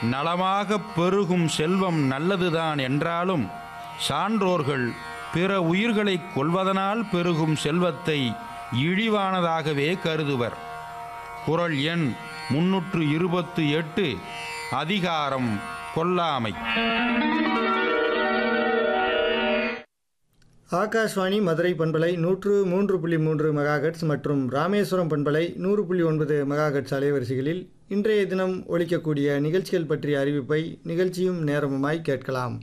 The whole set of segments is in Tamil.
நலமாகப் பெருகும் செல்வம் நல்லதுதான் என்றாலும் சான்றோர்கள் பிற உயிர்களைக் கொல்வதனால் பெருகும் செல்வத்தை இழிவானதாகவே கருதுவர் குறள் எண் முன்னூற்று இருபத்து எட்டு அதிகாரம் கொல்லாமை ஆகாஷ்வாணி மதுரை பண்பலை நூற்று மூன்று புள்ளி மூன்று மெகாஹெட்ஸ் மற்றும் ராமேஸ்வரம் பண்பலை நூறு புள்ளி ஒன்பது மெகாஹெட்ஸ் அலைவரிசைகளில் இன்றைய தினம் ஒலிக்கக்கூடிய நிகழ்ச்சிகள் பற்றிய அறிவிப்பை நிகழ்ச்சியும் நேரமுமாய் கேட்கலாம்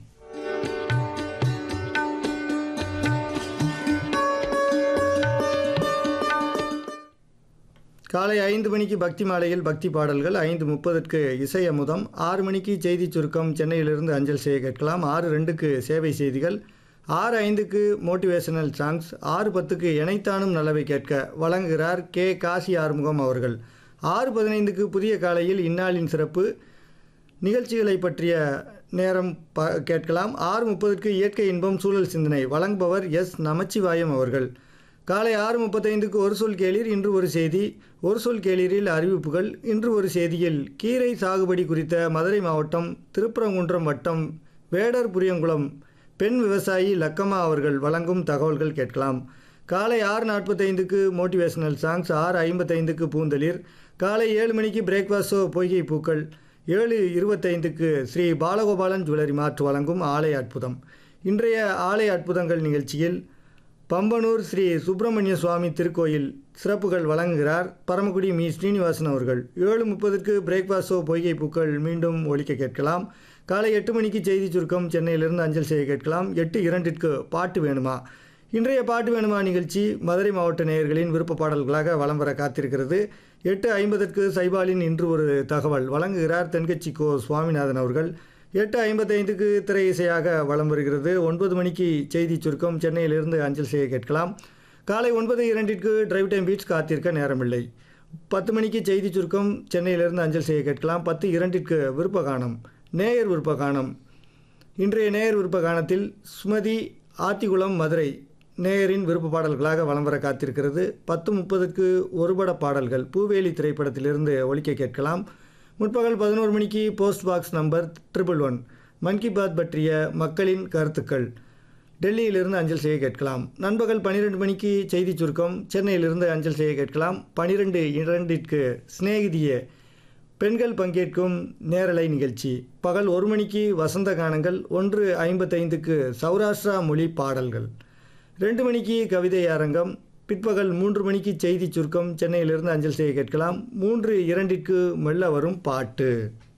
காலை ஐந்து மணிக்கு பக்தி மாலையில் பக்தி பாடல்கள் ஐந்து முப்பதுக்கு இசை அமுதம் ஆறு மணிக்கு செய்தி சுருக்கம் சென்னையிலிருந்து அஞ்சல் செய்ய கேட்கலாம் ஆறு ரெண்டுக்கு சேவை செய்திகள் ஆறு ஐந்துக்கு மோட்டிவேஷனல் சாங்ஸ் ஆறு பத்துக்கு இணைத்தானும் நல்லவை கேட்க வழங்குகிறார் கே காசி ஆறுமுகம் அவர்கள் ஆறு பதினைந்துக்கு புதிய காலையில் இந்நாளின் சிறப்பு நிகழ்ச்சிகளை பற்றிய நேரம் ப கேட்கலாம் ஆறு முப்பதுக்கு இயற்கை இன்பம் சூழல் சிந்தனை வழங்குபவர் எஸ் நமச்சிவாயம் அவர்கள் காலை ஆறு முப்பத்தைந்துக்கு ஒரு சொல் கேளீர் இன்று ஒரு செய்தி ஒரு சொல் கேளீரில் அறிவிப்புகள் இன்று ஒரு செய்தியில் கீரை சாகுபடி குறித்த மதுரை மாவட்டம் திருப்பரங்குன்றம் வட்டம் வேடர் புரியங்குளம் பெண் விவசாயி லக்கம்மா அவர்கள் வழங்கும் தகவல்கள் கேட்கலாம் காலை ஆறு நாற்பத்தைந்துக்கு மோட்டிவேஷனல் சாங்ஸ் ஆறு ஐம்பத்தைந்துக்கு பூந்தளிர் காலை ஏழு மணிக்கு பிரேக்ஃபாஸ்ட் ஷோ பொய்கை பூக்கள் ஏழு இருபத்தைந்துக்கு ஸ்ரீ பாலகோபாலன் ஜுவல்லரி மார்ட் வழங்கும் ஆலய அற்புதம் இன்றைய ஆலய அற்புதங்கள் நிகழ்ச்சியில் பம்பனூர் ஸ்ரீ சுப்பிரமணிய சுவாமி திருக்கோயில் சிறப்புகள் வழங்குகிறார் பரமக்குடி மீ ஸ்ரீனிவாசன் அவர்கள் ஏழு முப்பதுக்கு பிரேக்ஃபாஸ்ட் ஷோ பொய்கை பூக்கள் மீண்டும் ஒலிக்க கேட்கலாம் காலை எட்டு மணிக்கு செய்தி சுருக்கம் சென்னையிலிருந்து அஞ்சல் செய்ய கேட்கலாம் எட்டு இரண்டிற்கு பாட்டு வேணுமா இன்றைய பாட்டு வேணுமா நிகழ்ச்சி மதுரை மாவட்ட நேயர்களின் விருப்ப பாடல்களாக வலம் வர காத்திருக்கிறது எட்டு ஐம்பதற்கு சைபாலின் இன்று ஒரு தகவல் வழங்குகிறார் தென்கட்சி கோ சுவாமிநாதன் அவர்கள் எட்டு ஐம்பத்தைந்துக்கு திரை இசையாக வலம் வருகிறது ஒன்பது மணிக்கு செய்தி சுருக்கம் சென்னையிலிருந்து அஞ்சல் செய்ய கேட்கலாம் காலை ஒன்பது இரண்டிற்கு டிரைவ் டைம் பீச் காத்திருக்க நேரமில்லை பத்து மணிக்கு செய்தி சுருக்கம் சென்னையிலிருந்து அஞ்சல் செய்ய கேட்கலாம் பத்து இரண்டிற்கு விருப்ப கானம் நேயர் விருப்ப கானம் இன்றைய நேயர் விருப்ப கானத்தில் சுமதி ஆத்திகுளம் மதுரை நேயரின் விருப்ப பாடல்களாக வலம் வர காத்திருக்கிறது பத்து முப்பதுக்கு ஒருபட பாடல்கள் பூவேலி திரைப்படத்திலிருந்து ஒலிக்க கேட்கலாம் முற்பகல் பதினோரு மணிக்கு post box number triple one Mann Ki Baat பற்றிய மக்களின் கருத்துக்கள் டெல்லியிலிருந்து அஞ்சல் செய்ய கேட்கலாம் நண்பகல் பன்னிரெண்டு மணிக்கு செய்தி சுருக்கம் சென்னையிலிருந்து அஞ்சல் செய்ய கேட்கலாம் பனிரெண்டு இரண்டிற்கு சிநேகிதிய பெண்கள் பங்கேற்கும் நேரலை நிகழ்ச்சி பகல் ஒரு மணிக்கு வசந்த கானங்கள் ஒன்று ஐம்பத்தைந்துக்கு சௌராஷ்டிரா மொழி பாடல்கள் ரெண்டு மணிக்கு கவிதை அரங்கம் பிற்பகல் மூன்று மணிக்கு செய்தி சுருக்கம் சென்னையிலிருந்து அஞ்சல் செய்ய கேட்கலாம் மூன்று இரண்டிற்கு மெல்ல வரும் பாட்டு